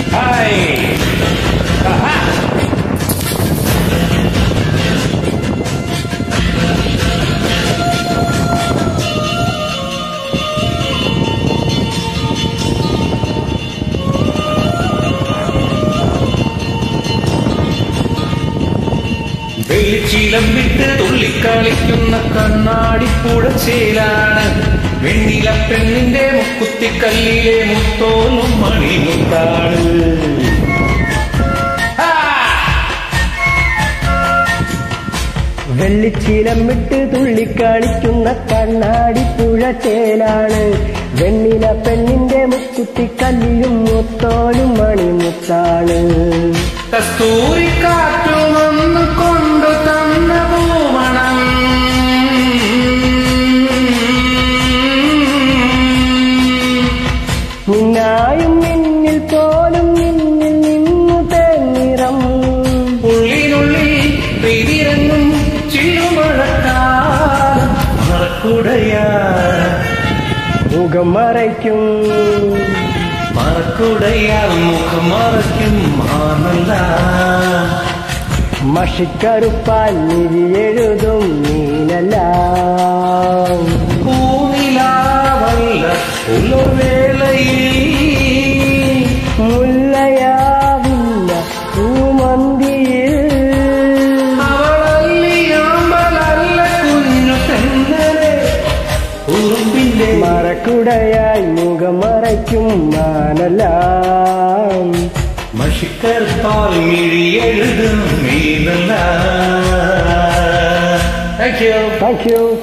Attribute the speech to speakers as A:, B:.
A: Hi ആഹാ. വെള്ളിച്ചീലം വിട്ട് തുള്ളിക്കളിക്കുന്ന കണ്ണാടിപ്പുഴ ചേലാണ് വെണ്ണില പെണ്ണിന്റെ മുക്കുത്തിക്കല്ലിലെ മുത്തോലും മണിമുത്താണ് ആ!
B: വെള്ളിച്ചീലം വിട്ട് തുള്ളിക്കളിക്കുന്ന കണ്ണാടി പുഴ ചേലാണ് വെണ്ണില പെണ്ണിന്റെ മുക്കുത്തി കല്ലിലും മുത്തോലും മണിമുത്താണ്
A: കസ്തൂരി കാറ്റുമൊന്ന് കൊണ്ടു തന്ന പൂമണം
B: മിന്നായും മിന്നിൽ പോലും മിന്നിൽ നിന്നു തേനിറം
A: ഉള്ളിനുള്ളിൽ പെയ്തിറങ്ങും ചില്ലുമഴക്കാലം മറക്കുടയാ
B: മുഖം മറയ്ക്കും
A: മറക്കുടയാൽ മുഖം മറയ്ക്കും മാനല്ല
B: മഷിക്കറുപ്പാൽ നിധി എഴുതും മീനല്ല
A: പൂനിലാവല്ല ഉള്ളവേളയിൽ
B: മുല്ലയാവില്ല പൂമന്തിയിൽ
A: അവളല്ലിയാമ്പലല്ല കുഞ്ഞു തെന്നലെ ഉറുമ്പിന്റെ
B: മറക്കുടയായി മുഖം മറയ്ക്കും മാനല്ല
A: മഷിക്കറുപ്പാൽ മിഴി എഴുതും മീനല്ല താങ്ക് യു
B: താങ്ക് യു